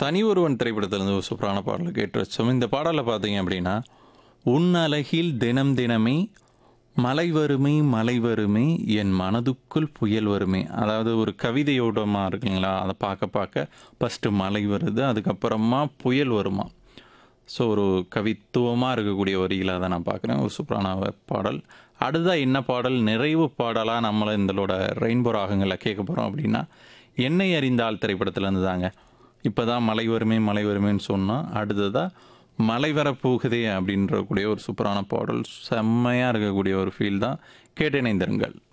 தனி ஒருவன் திரைப்படத்திலிருந்து ஒரு சூப்பரான பாடலை கேட்டு வச்சோம் இந்த பாடலை பார்த்தீங்க அப்படின்னா உன் அழகில் தினம் தினமே மலை வருமே மலை வருமே என் மனதுக்குள் புயல் வருமே அதாவது ஒரு கவிதையோடமா இருக்குங்களா அதை பார்க்க பார்க்க ஃபஸ்ட்டு மலை வருது அதுக்கப்புறமா புயல் வருமா ஸோ ஒரு கவித்துவமாக இருக்கக்கூடிய வரிகளை அதை நான் பார்க்குறேன் ஒரு சூப்பரான பாடல் அடுத்தா என்ன பாடல் நிறைவு பாடலாக நம்மளை இந்தளோட ரெயின்போ ராகங்களில் கேட்க போகிறோம் அப்படின்னா என்னை அறிந்தால் திரைப்படத்தில் இருந்து தாங்க இப்போ தான் மலை வருமே மலை வருமேன்னு சொன்னால் அடுத்ததாக மலை வரப்போகுதே அப்படின்ற கூடிய ஒரு சூப்பரான பாடல் செம்மையாக இருக்கக்கூடிய ஒரு ஃபீல் தான் கேட்டிணைந்திருங்கள்